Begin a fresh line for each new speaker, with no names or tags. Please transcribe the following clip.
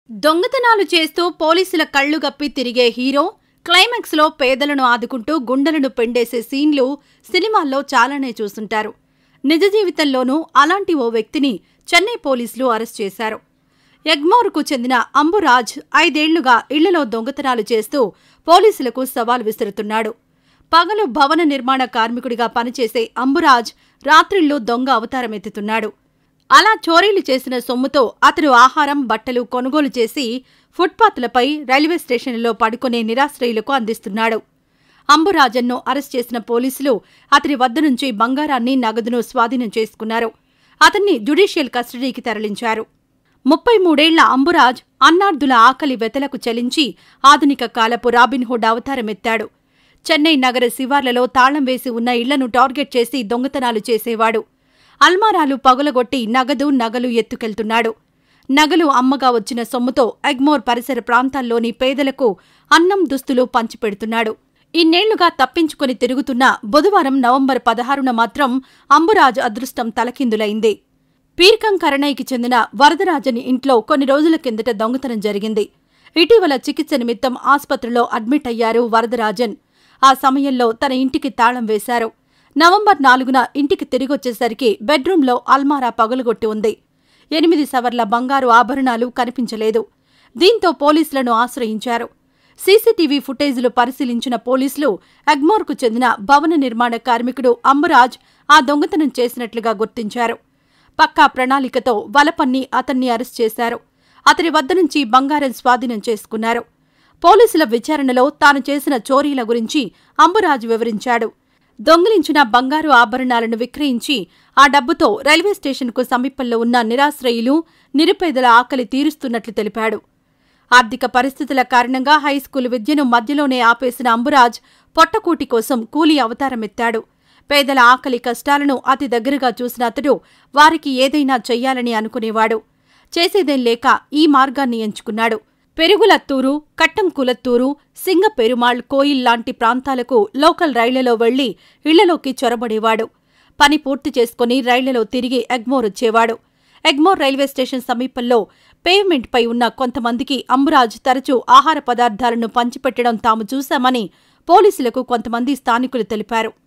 దొంగతనాలు చేస్తూ పోలీసుల కళ్లు గప్పి తిరిగే హీరో క్లైమాక్స్లో పేదలను ఆదుకుంటూ గుండెలను పెండేసే సీన్లు సినిమాల్లో చాలానే చూసుంటారు నిజ జీవితంలోనూ అలాంటి ఓ వ్యక్తిని చెన్నై పోలీసులు అరెస్ట్ చేశారు ఎగ్మోర్కు చెందిన అంబురాజ్ ఐదేళ్లుగా ఇళ్లలో దొంగతనాలు చేస్తూ పోలీసులకు సవాల్ విసురుతున్నాడు పగలు భవన నిర్మాణ కార్మికుడిగా పనిచేసే అంబురాజ్ రాత్రిళ్లు దొంగ అవతారమెత్తుతున్నాడు అలా చోరీలు చేసిన సొమ్ముతో అతడు ఆహారం బట్టలు కొనుగోలు చేసి ఫుట్పాత్లపై రైల్వే స్టేషన్లో పడుకునే నిరాశ్రయులకు అందిస్తున్నాడు అంబురాజన్ను అరెస్ట్ చేసిన పోలీసులు అతని వద్ద నుంచి బంగారాన్ని నగదును స్వాధీనం చేసుకున్నారు అతన్ని జ్యుడిషియల్ కస్టడీకి తరలించారు ముప్పై మూడేళ్ల అంబురాజ్ అన్నార్థుల ఆకలి వెతలకు చలించి ఆధునిక కాలపు రాబిన్హుడ్ అవతారమెత్తాడు చెన్నై నగర శివార్లలో తాళం వేసి ఉన్న ఇళ్లను టార్గెట్ చేసి దొంగతనాలు చేసేవాడు అల్మారాలు పగులగొట్టి నగదు నగలు ఎత్తుకెళ్తున్నాడు నగలు అమ్మగా వచ్చిన సొమ్ముతో ఎగ్మోర్ పరిసర ప్రాంతాల్లోని పేదలకు అన్నం దుస్తులు పంచిపెడుతున్నాడు ఇన్నేళ్లుగా తప్పించుకుని తిరుగుతున్న బుధవారం నవంబర్ పదహారున మాత్రం అంబురాజ్ అదృష్టం తలకిందులైంది పీర్కం కరణైకి చెందిన వరదరాజని ఇంట్లో కొన్ని రోజుల కిందట దొంగతనం జరిగింది ఇటీవల చికిత్స నిమిత్తం ఆస్పత్రిలో అడ్మిట్ అయ్యారు వరదరాజన్ ఆ సమయంలో తన ఇంటికి తాళం వేశారు నవంబర్ నాలుగున ఇంటికి తిరిగొచ్చేసరికి బెడ్రూంలో అల్మారా పగులుగొట్టి ఉంది ఎనిమిది సవర్ల బంగారు ఆభరణాలు కనిపించలేదు దీంతో పోలీసులను ఆశ్రయించారు సీసీటీవీ ఫుటేజీలు పరిశీలించిన పోలీసులు ఎగ్మోర్కు చెందిన భవన నిర్మాణ కార్మికుడు అంబరాజ్ ఆ దొంగతనం చేసినట్లుగా గుర్తించారు పక్కా ప్రణాళికతో వలపన్ని అతన్ని అరెస్ట్ చేశారు అతని వద్ద నుంచి బంగారం స్వాధీనం చేసుకున్నారు పోలీసుల విచారణలో తాను చేసిన చోరీల గురించి అంబురాజు వివరించాడు దొంగిలించిన బంగారు ఆభరణాలను విక్రయించి ఆ డబ్బుతో రైల్వే స్టేషన్కు సమీపంలో ఉన్న నిరాశ్రయులు నిరుపేదల ఆకలి తీరుస్తున్నట్లు తెలిపాడు ఆర్థిక పరిస్థితుల కారణంగా హైస్కూల్ విద్యను మధ్యలోనే ఆపేసిన అంబురాజ్ పొట్టకూటి కోసం కూలీ అవతారమెత్తాడు పేదల ఆకలి కష్టాలను అతి దగ్గరగా చూసిన అతడు వారికి ఏదైనా చెయ్యాలని అనుకునేవాడు చేసేదేం లేక ఈ మార్గాన్ని ఎంచుకున్నాడు పెరుగులత్తూరు కట్టంకులత్తూరు సింగ పెరుమాళ్ కోయిల్ లాంటి ప్రాంతాలకు లోకల్ రైళ్లలో వెళ్లి ఇళ్లలోకి చొరబడేవాడు పని పూర్తి చేసుకుని రైళ్లలో తిరిగి ఎగ్మోర్ వచ్చేవాడు ఎగ్మోర్ రైల్వే స్టేషన్ సమీపంలో పేవ్మెంట్పై ఉన్న కొంతమందికి అంబురాజ్ తరచూ ఆహార పదార్థాలను పంచిపెట్టడం తాము చూశామని పోలీసులకు కొంతమంది స్థానికులు తెలిపారు